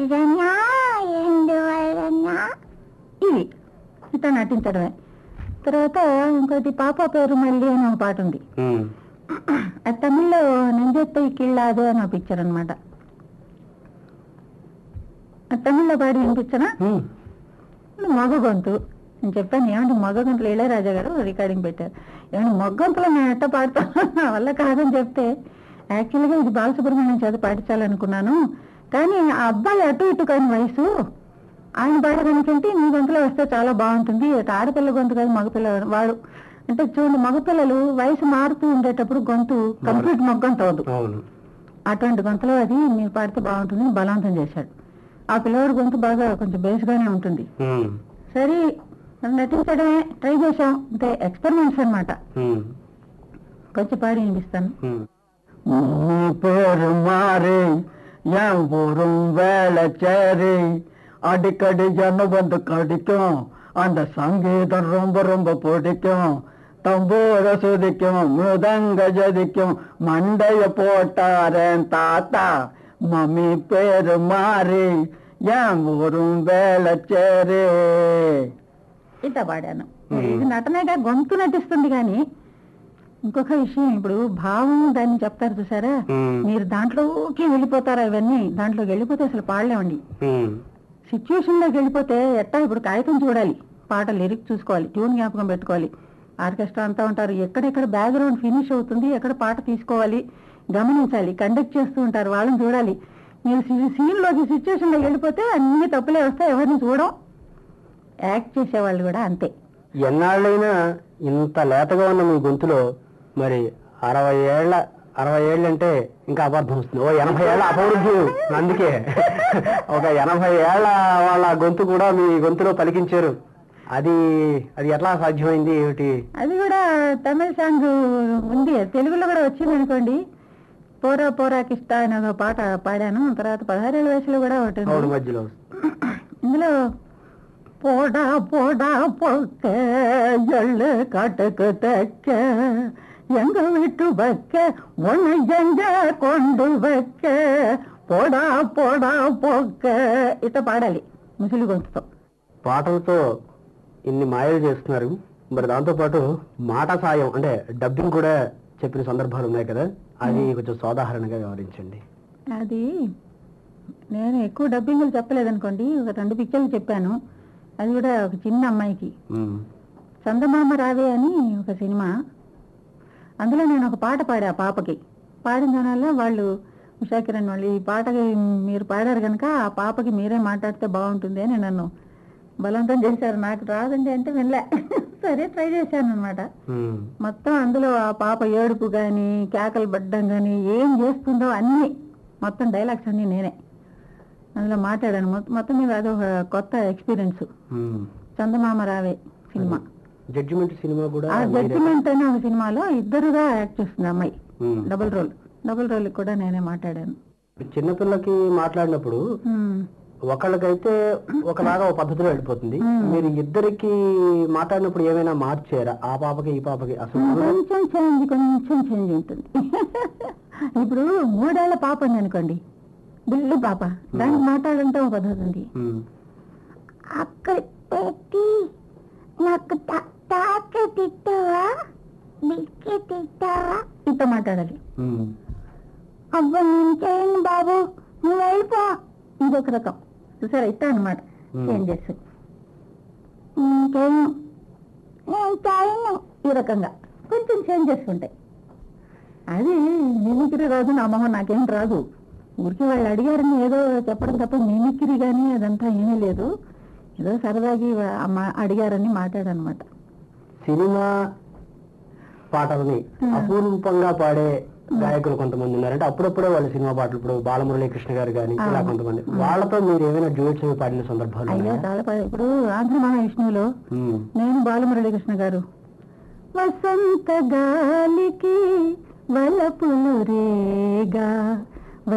నిజంగా ఎందువలన ఇది ఇట్లా నటించడమే తర్వాత ఇంకోటి పాప పేరు మళ్ళీ అని ఒక పాట ఉంది ఉమ్. అది తమిళ్లో నెంజెత్తై కిళ్ళాదు అని ఒక పిక్చర్ అనమాట తమిళ్లో పాడి వినిపించనా ఉమ్. మగ గొంతు నేను చెప్పాను ఏమంటే మగ గొంతులు ఇళయరాజా గారు రికార్డింగ్ పెట్టారు ఏమంటే మగ గొంతులో నేను ఎట్ట పాడతాను నా వల్ల కాదని చెప్తే యాక్చువల్గా ఇది బాలసుబ్రహ్మణ్యం చేత పాడించాలనుకున్నాను కానీ ఆ అబ్బాయి అటు ఇటు కాని వయసు ఆయన పాడడానికంటే నీ గొంతులో వస్తే చాలా బాగుంటుంది అటు ఆడపిల్ల గొంతు కాదు మగపిల్ల వాడు అంటే చూడండి మగపిల్లలు వయసు మారుతూ ఉండేటప్పుడు గొంతు కంప్లీట్ మొగ్గంత అవదు అవును అటువంటి గొంతులో అది మీరు పాడితే బాగుంటుంది అని బలవంతం చేశాడు ఆ పిల్లవాడి గొంతు బాగా కొంచెం బేస్గానే ఉంటుంది ఉమ్. సరే నటించడమే ట్రై చేశాం అంతే ఎక్స్పెరిమెంట్స్ అన్నమాట ఉమ్. కొంచెం పాడి వినిపిస్తాను ఉమ్. நீ பேரு மாறி என் ஊரும் வேலை சேரி அடிக்கடி என்ன வந்து கடிக்கும் அந்த சங்கீதம் ரொம்ப ரொம்ப பிடிக்கும் தம்பூர சுதிக்கும் மிருதங்க ஜதிக்கும் மண்டைய போட்டாரேன் தாத்தா மம்மி பேரு மாறி என் ஊரும் வேலை சேரி ఇట్లా పాడాను ఇది నటనగా గొంతు నటిస్తుంది కానీ ఇంకొక విషయం ఇప్పుడు భావం దాన్ని చెప్తారు చూసారా ఉమ్. మీరు దాంట్లోకి వెళ్ళిపోతారా ఇవన్నీ దాంట్లోకి వెళ్ళిపోతే అసలు పాడలేమండి ఉమ్. సిచ్యువేషన్ లోకి వెళ్ళిపోతే ఎట్టా ఇప్పుడు కాగితం చూడాలి పాట లిరిక్ చూసుకోవాలి ట్యూన్ జ్ఞాపకం పెట్టుకోవాలి ఆర్కెస్ట్రా అంతా ఉంటారు ఎక్కడెక్కడ బ్యాక్గ్రౌండ్ ఫినిష్ అవుతుంది ఎక్కడ పాట తీసుకోవాలి గమనించాలి కండక్ట్ చేస్తూ ఉంటారు వాళ్ళని చూడాలి మీరు సీన్ లోకి సిచ్యువేషన్ లోకి వెళ్ళిపోతే అన్ని తప్పులే వస్తాయి ఎవరిని చూడం యాక్ట్ చేసేవాళ్ళు కూడా అంతే ఎన్నాళ్ళైనా ఇంత లేతగా ఉన్న మీ గొంతులో మరి అరవై ఏళ్ల అరవై ఏళ్ళు అంటే ఇంకా అబద్ధం వస్తుంది ఓ ఎనభై ఏళ్ల అపవృద్ధి అందుకే ఒక ఎనభై ఏళ్ల వాళ్ళ గొంతు కూడా మీ గొంతులో పలికించారు అది అది ఎట్లా సాధ్యమైంది ఏమిటి అది కూడా తమిళ సాంగ్ ఉంది తెలుగులో కూడా వచ్చింది అనుకోండి పోరా పోరా కిష్ట అనే ఒక పాట పాడాను తర్వాత పదహారేళ్ళ వయసులో కూడా ఒకటి ఉంది. అవును మధ్యలో ఇందులో పోడా పోడా పొక్క ఎళ్ళు కటకు తెక్క ఎంగ విట్టు బక్క ஒன்னு எங்க கொண்டு வைக்க పోడా పోడా పొక్క ఇట్లా పాడాలి ముసలి గొంతుతో పాటలతో ఇన్ని మాయలు చేస్తున్నారు మరి దాంతో పాటు మాట సాయం అంటే డబ్బింగ్ కూడా చెప్పిన సందర్భాలు ఉన్నాయి కదా అది కొంచెం సోదాహరణగా వివరించండి అది నేను ఎక్కువ డబ్బింగ్లు చెప్పలేదనుకోండి ఒక రెండు పిక్చర్లు చెప్పాను అది కూడా ఒక చిన్న అమ్మాయికి ఉమ్. చందమామ రావే అని ఒక సినిమా అందులో నేను ఒక పాట పాడా ఆ పాపకి పాడిన దానివల్ల వాళ్ళు ఉషా కిరణ్ వాళ్ళు ఈ పాటకి మీరు పాడారు కనుక ఆ పాపకి మీరే మాట్లాడితే బాగుంటుంది అని నన్ను బలవంతం చేశారు నాకు రాదండి అంటే వినలే సరే ట్రై చేశాను అనమాట ఉమ్. మొత్తం అందులో ఆ పాప ఏడుపు కానీ కేకలు పడ్డం కానీ ఏం చేస్తుందో అన్నీ మొత్తం డైలాగ్స్ అన్నీ నేనే అందులో మాట్లాడాను మొత్తం మొత్తం మీద అదొక కొత్త ఎక్స్పీరియన్స్ ఉమ్. చందమామ రావే సినిమా జడ్జిమెంట్ సినిమా కూడా ఆ మీరే- జడ్జిమెంట్ అనే ఒక సినిమాలో ఇద్దరుగా యాక్ట్ చేస్తుంది ఆ అమ్మాయి ఉమ్. డబుల్ రోల్ డబుల్ రోల్ కూడా నేనే మాట్లాడాను చిన్నపిల్లకి మాట్లాడినప్పుడు ఉమ్. ఒకళ్ళకైతే ఒకలాగా ఒక పద్ధతిలో వెళ్ళిపోతుంది మ్మ్. మీరు ఇద్దరికి మాట్లాడినప్పుడు ఏమైనా మార్చారా ఆ పాపకి ఈ పాపకి అసలు కొంచెం చేంజ్ కొంచెం చేంజ్ ఉంటుంది ఇప్పుడు మూడేళ్ల పాప ఉంది అనుకోండి బిల్లు పాప దానికి మాట్లాడంటే ఒక పద్ధతి ఉంది మ్మ్. అక్కడ పెట్టి నాకు తాక తిట్టావా బిక్కి తిట్టావా ఇట్లా మాట్లాడాలి మ్మ్. అబ్బా నేను చేయను బాబు నువ్వు వెళ్ళిపో ఇంకొక రకం చూసారా ఇట్లా అనమాట Hmm. చేంజ్ చేసి నేను చేయను నేను చేయను ఈ రకంగా కొంచెం చేంజ్ చేస్తుంటాయి అది మిమిక్రీ రాదు నా మొహం నాకేం రాదు ఊరికి వాళ్ళు అడిగారని ఏదో చెప్పడం తప్ప మిమిక్రీ కానీ అదంతా ఏమీ లేదు ఏదో సరదాగి వా- అమ్మ అడిగారని మాట్లాడనమాట సినిమా పాటల్ని మ్మ్. అపూర్వంగా పాడే గాయకులు కొంతమంది ఉన్నారంటే అప్పుడప్పుడే వాళ్ళు సినిమా పాటలు ఇప్పుడు బాలమురళీ కృష్ణ గారు కానీ ఇలా అవును. కొంతమంది వాళ్ళతో మీరు ఏమైనా డ్యూట్స్ అవి పాడిన సందర్భాలు అయ్యో ఉన్నాయా? చాలా ప- ఇప్పుడు ఆంధ్ర మహావిష్ణువులో మ్మ్. నేను బాలమురళీకృష్ణ గారు వసంత గాలికి వలపులు రేగా